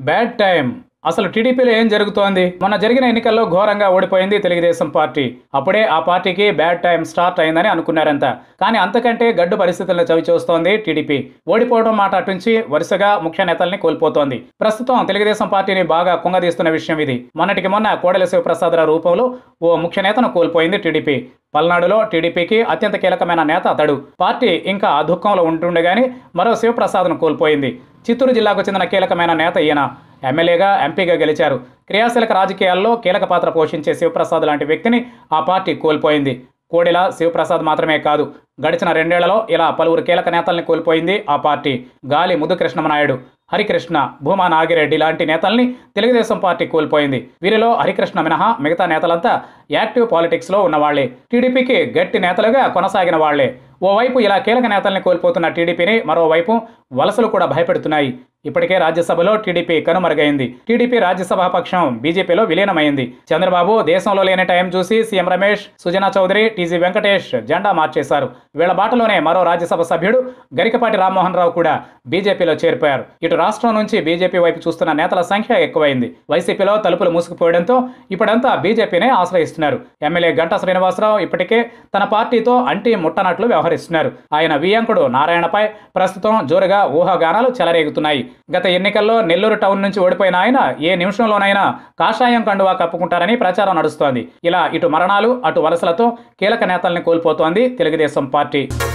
bad time అసలు టీడీపీలో ఏం జరుగుతోంది మొన్న జరిగిన ఎన్నికల్లో ఘోరంగా ఓడిపోయింది తెలుగుదేశం పార్టీ అప్పుడే ఆ పార్టీకి బ్యాడ్ టైం స్టార్ట్ అయిందని అనుకున్నారంతా కానీ అంతకంటే గడ్డు పరిస్థితులను చవి చూస్తోంది టీడీపీ ఓడిపోవడం మాట అటుంచి వరుసగా ముఖ్య నేతల్ని కోల్పోతోంది ప్రస్తుతం తెలుగుదేశం పార్టీని బాగా కుంగదీస్తున్న విషయం ఇది మొన్నటికి మొన్న కోడెల శివప్రసాదరావు రూపంలో ఓ ముఖ్య నేతను కోల్పోయింది టీడీపీ పల్నాడులో టీడీపీకి అత్యంత కీలకమైన నేత అతడు పార్టీ ఇంకా ఆ దుఃఖంలో ఉంటుండగానే మరో శివప్రసాద్ను కోల్పోయింది చిత్తూరు జిల్లాకు చెందిన కీలకమైన నేత ఈయన ఎమ్మెల్యేగా ఎంపీగా గెలిచారు క్రియాశీలక రాజకీయాల్లో కీలక పాత్ర పోషించే శివప్రసాద్ లాంటి వ్యక్తిని ఆ పార్టీ కోల్పోయింది కోడెల శివప్రసాద్ మాత్రమే కాదు గడిచిన రెండేళ్లలో ఇలా పలువురు కీలక నేతల్ని కోల్పోయింది ఆ పార్టీ గాలి ముద్దుకృష్ణమనాయుడు హరికృష్ణ భూమా నాగిరెడ్డి లాంటి నేతల్ని తెలుగుదేశం పార్టీ కోల్పోయింది వీరిలో హరికృష్ణ మినహా మిగతా నేతలంతా యాక్టివ్ పాలిటిక్స్లో ఉన్నవాళ్లే టీడీపీకి గట్టి నేతలుగా కొనసాగిన వాళ్లే ఓవైపు ఇలా కీలక నేతల్ని కోల్పోతున్న టీడీపీని మరోవైపు వలసలు కూడా భయపెడుతున్నాయి ఇప్పటికే రాజ్యసభలో టీడీపీ కనుమరుగైంది టీడీపీ రాజ్యసభ పక్షం బీజేపీలో విలీనమైంది చంద్రబాబు దేశంలో లేని టైం చూసి సీఎం రమేష్ సుజనా చౌదరి టీజీ వెంకటేష్ జెండా మార్చేశారు వీళ్ల బాటలోనే మరో రాజ్యసభ సభ్యుడు గరికపాటి రామ్మోహన్ రావు కూడా బీజేపీలో చేరిపోయారు ఇటు రాష్ట్రం నుంచి బీజేపీ వైపు చూస్తున్న నేతల సంఖ్య ఎక్కువైంది వైసీపీలో తలుపులు మూసుకుపోవడంతో ఇప్పుడంతా బీజేపీనే ఆశ్రయిస్తున్నారు ఎమ్మెల్యే గంటా శ్రీనివాసరావు ఇప్పటికే తన పార్టీతో అంటి ముట్టనట్లు వ్యవహరిస్తున్నారు ఆయన వియంకుడు నారాయణపై ప్రస్తుతం జోరుగా ఊహాగానాలు చెలరేగుతున్నాయి గత ఎన్నికల్లో నెల్లూరు టౌన్ నుంచి ఓడిపోయిన ఆయన ఏ నిమిషంలోనైనా కాషాయం కండువా కప్పుకుంటారని ప్రచారం నడుస్తోంది ఇలా ఇటు మరణాలు అటు వలసలతో కీలక నేతల్ని కోల్పోతోంది తెలుగుదేశం పార్టీ